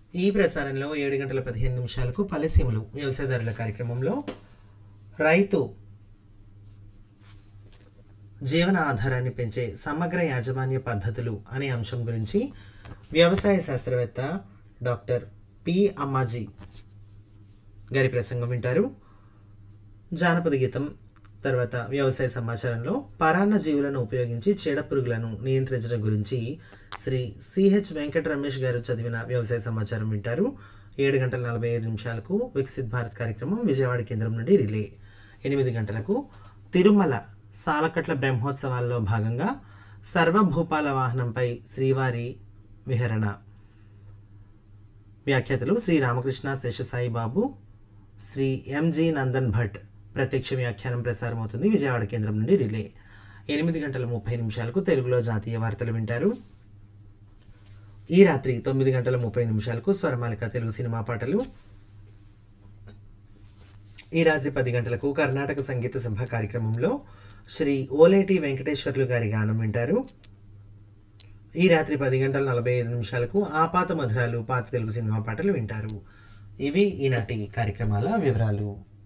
ఈ ప్రసారంలో ఏడు గంటల పదిహేను నిమిషాలకు పలసీములు వ్యవసాయదారుల కార్యక్రమంలో రైతు జీవన ఆధారాన్ని పెంచే సమగ్ర యాజమాన్య పద్ధతులు అనే అంశం గురించి వ్యవసాయ శాస్త్రవేత్త డాక్టర్ పి అమ్మాజీ గారి ప్రసంగం వింటారు జానపద గీతం తర్వాత వ్యవసాయ సమాచారంలో పరాన్న జీవులను ఉపయోగించి చీడ పురుగులను నియంత్రించడం గురించి శ్రీ సిహెచ్ వెంకట రమేష్ గారు చదివిన వ్యవసాయ సమాచారం వింటారు ఏడు గంటల నలభై ఐదు నిమిషాలకు వికసిత్ భారత్ కార్యక్రమం విజయవాడ కేంద్రం నుండి రిలే ఎనిమిది గంటలకు తిరుమల సాలకట్ల బ్రహ్మోత్సవాల్లో భాగంగా సర్వభూపాల వాహనంపై శ్రీవారి విహరణ వ్యాఖ్యాతలు శ్రీ రామకృష్ణ శేషసాయి బాబు శ్రీ ఎంజి నందన్ భట్ ప్రత్యక్ష వ్యాఖ్యానం ప్రసారమవుతుంది విజయవాడ కేంద్రం నుండి రిలే ఎనిమిది గంటల ముప్పై నిమిషాలకు తెలుగులో జాతీయ వార్తలు వింటారు ఈ రాత్రి తొమ్మిది గంటల ముప్పై నిమిషాలకు స్వరమాలిక తెలుగు సినిమా పాటలు ఈ రాత్రి పది గంటలకు కర్ణాటక సంగీత సభ కార్యక్రమంలో శ్రీ ఓలేటి వెంకటేశ్వర్లు గారి గానం వింటారు ఈ రాత్రి పది గంటల నలభై ఐదు నిమిషాలకు ఆపాత మధురాలు పాత తెలుగు సినిమా పాటలు వింటారు ఇవి ఈనాటి కార్యక్రమాల వివరాలు